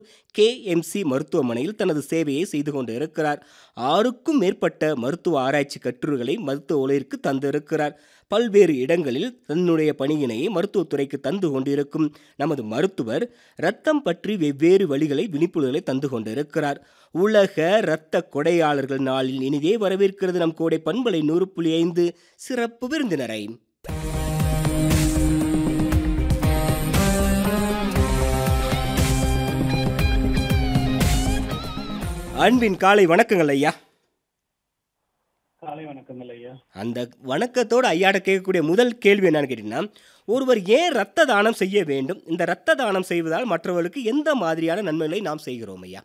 KMC மருத்துவமனையில் தனது சேவையை செய்து கொண்டிருக்கிறார் ஆறுக்கும் மேற்பட்ட மருத்துவ ஆராய்ச்சி கட்டுரைகளை மருத்துவ உலகிற்கு தந்திருக்கிறார் பல்வேறு இடங்களில் தன்னுடைய பணியினை மருத்துவத்துறைக்கு தந்து கொண்டிருக்கும் நமது மருத்துவர் இரத்தம் பற்றி வெவ்வேறு வழிகளை விழிப்புணர்வுகளை தந்து கொண்டிருக்கிறார் உலக இரத்த கொடையாளர்கள் நாளில் இனிதே வரவேற்கிறது நம் கோடை பண்பலை நூறு புள்ளி ஐந்து சிறப்பு விருந்தினரை அன்பின் காலை வணக்கங்கள் ஐயா காலை வணக்கங்கள் ஐயா அந்த வணக்கத்தோடு ஐயாட்ட கேட்கக்கூடிய முதல் கேள்வி என்னன்னு கேட்டிங்கன்னா ஒருவர் ஏன் ரத்த தானம் செய்ய வேண்டும் இந்த ரத்த தானம் செய்வதால் மற்றவர்களுக்கு எந்த மாதிரியான நன்மைகளை நாம் செய்கிறோம் ஐயா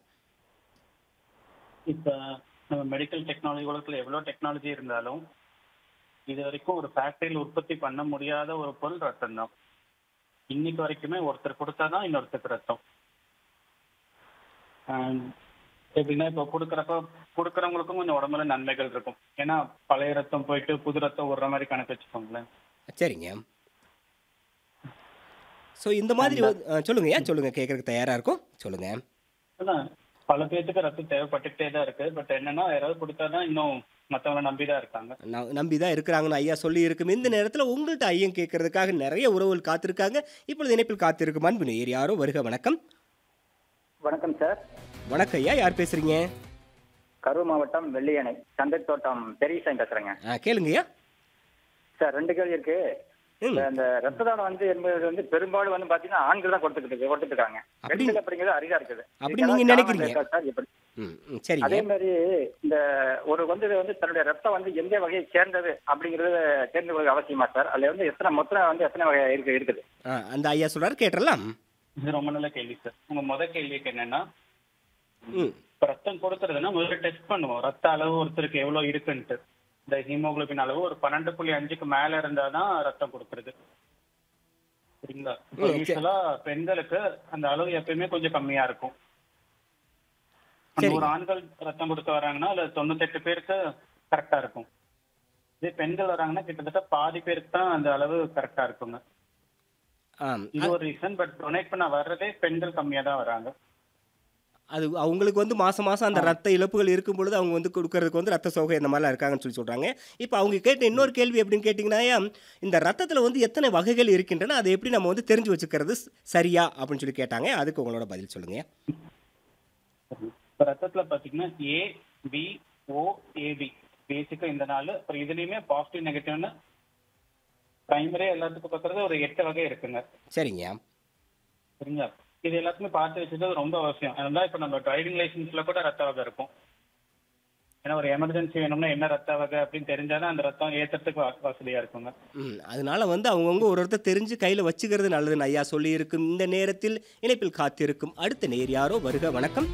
இப்ப நம்ம மெடிக்கல் டெக்னாலஜி உலகத்துல எவ்வளவு டெக்னாலஜி இருந்தாலும் இது வரைக்கும் ஒரு ஃபேக்டரியில் உற்பத்தி பண்ண முடியாத ஒரு பொருள் ரத்தம் தான் இன்னைக்கு வரைக்குமே ஒருத்தர் கொடுத்தாதான் இன்னொருத்தருக்கு ரத்தம் And எப்படின்னா இப்போ கொடுக்குறப்ப கொடுக்குறவங்களுக்கும் கொஞ்சம் உடம்புல நன்மைகள் இருக்கும் ஏன்னா பழைய ரத்தம் போயிட்டு புது ரத்தம் விடுற மாதிரி கணக்கு வச்சுக்கோங்களேன் சரிங்க ஸோ இந்த மாதிரி வந்து- ஆ, சொல்லுங்க ஐயா சொல்லுங்க கேட்கறதுக்கு தயாரா இருக்கும் சொல்லுங்க ஆனா பல பேர்த்துக்கு ரத்தம் தேவைப்பட்டுக்கிட்டே தான் இருக்கு பட் என்னன்னா யாராவது கொடுத்தாதான் இன்னும் மத்தவங்க நம்பிதான் இருக்காங்க நான் நம்பி தான் இருக்கிறாங்கன்னு ஐயா சொல்லி இருக்கும் இந்த நேரத்தில் உங்கள்கிட்ட ஐயம் கேட்கறதுக்காக நிறைய உறவுகள் காத்திருக்காங்க இப்பொழுது இணைப்பில் காத்திருக்கும் அன்பு நேர் யாரோ வருக வணக்கம் வணக்கம் சார் வணக்கம் ஐயா யார் பேசுறீங்க கரூர் மாவட்டம் வெள்ளியணை சந்தை தோட்டம் பெரியசாமி பேசுறேங்க ஆ கேளுங்க ஐயா சார் ரெண்டு கேள்வி இருக்கு ம் இந்த- இந்த ரத்த தானம் வந்து என்பது வந்து பெரும்பாலும் வந்து பாத்தீங்கன்னா ஆண்கள் தான் கொடுத்துக்கிட்டு இருக்கு- கொடுத்துட்டு இருக்காங்க அப்படி- பெண்கள் அப்படிங்கிறது அரிதா இருக்குது அப்படி இதுக்கு நீங்க ஏதாவது நினைக்கிறீங்க? காரணம் இருக்கா சார் எப்படி ம் ம், சரிங்க அதே மாதிரி இந்த ஒரு வந்து வந்து தன்னுடைய ரத்தம் வந்து எந்த வகையை சேர்ந்தது அப்படிங்கறது தெரிந்து கொள்ள அவசியமா சார் அதுல வந்து எத்தனை மொத்தம் வந்து எத்தனை வகை இருக்கு இருக்குது ஆ அந்த ஐயா சொல்றாரு கேட்டுடலாம் இது ரொம்ப நல்ல கேள்வி சார் உங்க முத கேள்விக்கு என்னன்னா ம் இப்ப ரத்தம் கொடுக்கறதுன்னா முதல்ல டெஸ்ட் பண்ணுவோம் ரத்த அளவு ஒருத்தருக்கு எவ்வளவு இருக்குன்ட்டு இந்த ஹீமோகுளோபின் அளவு ஒரு பன்னெண்டு புள்ளி அஞ்சுக்கு மேல இருந்தாதான் ரத்தம் கொடுக்கறது சரிங்களா இப்போ ம், சரி. யூஸ்வலா பெண்களுக்கு அந்த அளவு எப்பயுமே கொஞ்சம் கம்மியா இருக்கும் சரிங்க. நூறு ஆண்கள் ரத்தம் கொடுக்க வராங்கன்னா அதுல தொண்ணூத்தெட்டு பேருக்கு கரெக்டா இருக்கும் இதே பெண்கள் வராங்கன்னா கிட்டத்தட்ட பாதி பேருக்கு தான் அந்த அளவு கரெக்டா இருக்குங்க ஆம் இது ஒரு ரீசன் பட் டொனேட் பண்ண வர்றதே பெண்கள் கம்மியா தான் வராங்க அது அவங்களுக்கு வந்து மாசம் மாசம் அந்த ரத்த இழப்புகள் இருக்கும் பொழுது அவங்க வந்து கொடுக்கறதுக்கு வந்து ரத்த சோகை இந்த மாதிரிலாம் இருக்காங்கன்னு சொல்லி சொல்றாங்க இப்போ அவங்க கேட்ட இன்னொரு கேள்வி எப்படின்னு கேட்டிங்கன்னா ஐயா, இந்த ரத்தத்தில் வந்து எத்தனை வகைகள் இருக்கின்றன அதை எப்படி நம்ம வந்து தெரிஞ்சு வச்சுக்கிறது ஸ்- சரியா அப்படின்னு சொல்லி கேட்டாங்க அதுக்கு உங்களோட பதில் சொல்லுங்க இப்ப ரத்தத்துல பாத்தீங்கன்னா ஏ பி ஓ ஏபி பேசிக்கா இந்த நாலு அப்புறம் இதுலயுமே பாசிட்டிவ் நெகட்டிவ்னு பிரைமரி எல்லாத்துக்கும் பார்க்கறது ஒரு எட்டு வகை இருக்குங்க சரிங்க சரிங்களா இது எல்லாத்துக்குமே பார்த்து வச்சுக்கிறது ரொம்ப அவசியம் அதனால இப்ப நம்ம டிரைவிங் லைசன்ஸ்ல கூட ரத்த வகை இருக்கும் ஏன்னா ஒரு எமர்ஜென்சி வேணும்னா என்ன ரத்த வகை அப்படின்னு தெரிஞ்சாதான் அந்த ரத்தம் ஏத்துறதுக்கு வ- வசதியா இருக்குங்க ம் அதனால வந்து அவங்கவுங்க ஒரு ஒருத்தர் தெரிஞ்சு கையில் வச்சுக்கிறது நல்லதுன்னு ஐயா சொல்லியிருக்கும் இந்த நேரத்தில் இணைப்பில் காத்திருக்கும் அடுத்த நேர் யாரோ வருக வணக்கம்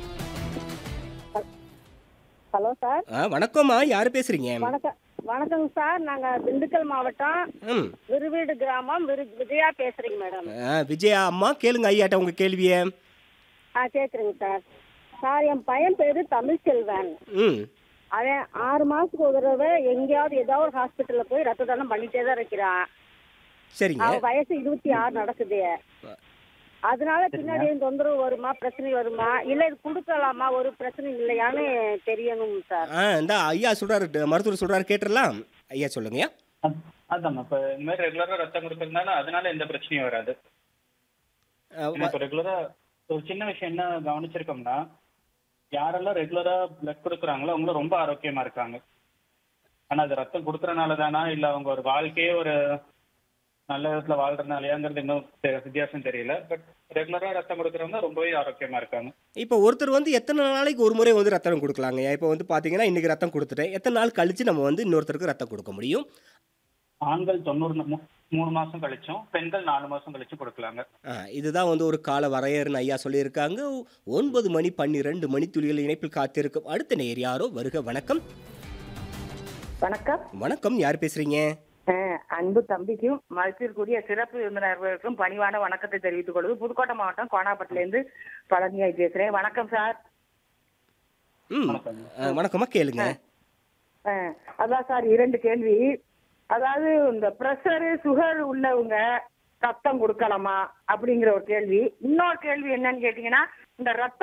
ஹலோ சார் ஆ வணக்கம்மா யார் பேசுறீங்க வணக்கம் வணக்கங்க சார் நாங்க திண்டுக்கல் மாவட்டம் ம் விருவீடு கிராமம் விரு விஜயா பேசுறீங்க மேடம் ஆ, விஜயா அம்மா கேளுங்க ஐயாட்ட உங்க கேள்வியை ஆ கேட்குறேங்க சார் சார் என் பையன் பேரு தமிழ்ச்செல்வன் ம் அவன் ஆறு மாசத்துக்கு ஒரு தடவை எங்கேயாவது ஏதாவது ஒரு ஹாஸ்பிட்டல்ல போய் ரத்த தானம் பண்ணிட்டே தான் இருக்கிறான் சரிங்க அவன் வயசு இருபத்தி ஆறு நடக்குது அதனால பின்னாடி எதுவும் தொந்தரவு வருமா பிரச்சனை வருமா இல்ல இது கொடுக்கலாமா ஒரு பிரச்சனை இல்லையான்னு தெரியணும் சார் ஆ இந்த ஐயா சொல்றாரு ட- மருத்துவர் சொல்றாரு கேட்டுடலாம் ஐயா சொல்லுங்கய்யா அத்- அதான் இப்ப இந்த மாதிரி ரெகுலரா ரத்தம் கொடுக்கறதுனால அதனால எந்த பிரச்சனையும் வராது ஆ, ஏன்னா இப்ப ரெகுலரா ஒரு சின்ன விஷயம் என்ன கவனிச்சிருக்கோம்னா யாரெல்லாம் ரெகுலரா பிளட் கொடுக்குறாங்களோ அவங்க ரொம்ப ஆரோக்கியமா இருக்காங்க ஆனா அது ரத்தம் கொடுக்கறனால தானா இல்ல அவங்க ஒரு வாழ்க்கையே ஒரு நல்ல விதத்துல வாழ்றதுனாலயாங்கிறது இன்னும் தெ- வித்தியாசம் தெரியல பட் ரெகுலரா ரத்தம் கொடுக்கறவங்க ரொம்பவே ஆரோக்கியமா இருக்காங்க இப்போ ஒருத்தர் வந்து எத்தனை நாளைக்கு ஒரு முறை வந்து ரத்தம் கொடுக்கலாங்க இப்போ வந்து பார்த்தீங்கன்னா இன்னைக்கு ரத்தம் கொடுத்துட்டேன் எத்தனை நாள் கழிச்சு நம்ம வந்து இன்னொருத்தருக்கு ரத்தம் கொடுக்க முடியும் ஆண்கள் தொண்ணூறு நா- மூ- மூணு மாசம் கழிச்சும் பெண்கள் நாலு மாசம் கழிச்சும் கொடுக்கலாங்க ஆ, இதுதான் வந்து ஒரு கால வரையறுன்னு ஐயா சொல்லியிருக்காங்க ஒன்பது மணி பன்னிரெண்டு மணி துளிகள் இணைப்பில் காத்திருக்கும் அடுத்த நேர் யாரோ வருக வணக்கம் வணக்கம் வணக்கம் யார் பேசுறீங்க அஹ், அன்பு தம்பிக்கும் மருத்துவக்கூடிய சிறப்பு விருந்தினர்களுக்கும் பணிவான வணக்கத்தை தெரிவித்துக் கொள்வது புதுக்கோட்டை மாவட்டம் கோணாப்பட்டில இருந்து பழனியாய் பேசுறேன் வணக்கம் சார் ம் வணக்கம். ஆ, வணக்கம்மா கேளுங்க அஹ், அதான் சார் இரண்டு கேள்வி அதாவது இந்த பிரஷரு சுகர் உள்ளவங்க ரத்தம் கொடுக்கலாமா அப்படிங்கிற ஒரு கேள்வி இன்னொரு கேள்வி என்னன்னு கேட்டீங்கன்னா இந்த ரத்த